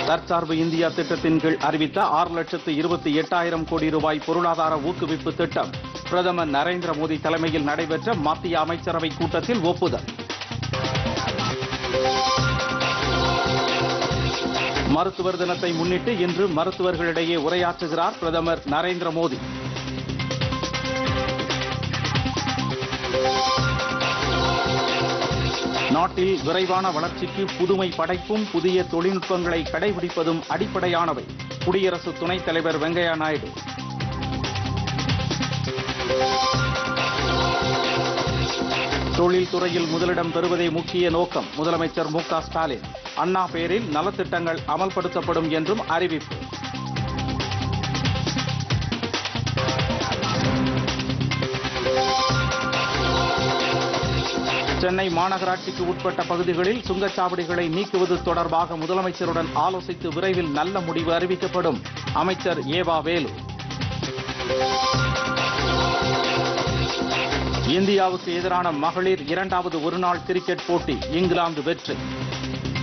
தற்சார்பு இந்தியா திட்டத்தின் கீழ் அறிவித்த ஆறு லட்சத்து இருபத்தி எட்டாயிரம் கோடி ரூபாய் பொருளாதார ஊக்குவிப்பு திட்டம் பிரதமர் நரேந்திர மோடி தலைமையில் நடைபெற்ற மத்திய அமைச்சரவை கூட்டத்தில் ஒப்புதல் மருத்துவர் தினத்தை முன்னிட்டு இன்று மருத்துவர்களிடையே உரையாற்றுகிறார் பிரதமர் நரேந்திர மோடி நாட்டில் விரைவான வளர்ச்சிக்கு புதுமை படைப்பும் புதிய தொழில்நுட்பங்களை கடைபிடிப்பதும் அடிப்படையானவை குடியரசு துணைத் தலைவர் வெங்கையா நாயுடு தொழில்துறையில் முதலிடம் பெறுவதே முக்கிய நோக்கம் முதலமைச்சர் மு க ஸ்டாலின் அண்ணா பெயரில் நலத்திட்டங்கள் அமல்படுத்தப்படும் என்றும் அறிவிப்பு சென்னை மாநகராட்சிக்கு உட்பட்ட பகுதிகளில் சுங்கச்சாவடிகளை நீக்குவது தொடர்பாக முதலமைச்சருடன் ஆலோசித்து விரைவில் நல்ல முடிவு அறிவிக்கப்படும் அமைச்சர் ஏவா வேலு இந்தியாவுக்கு எதிரான மகளிர் இரண்டாவது ஒருநாள் கிரிக்கெட் போட்டி இங்கிலாந்து வெற்றி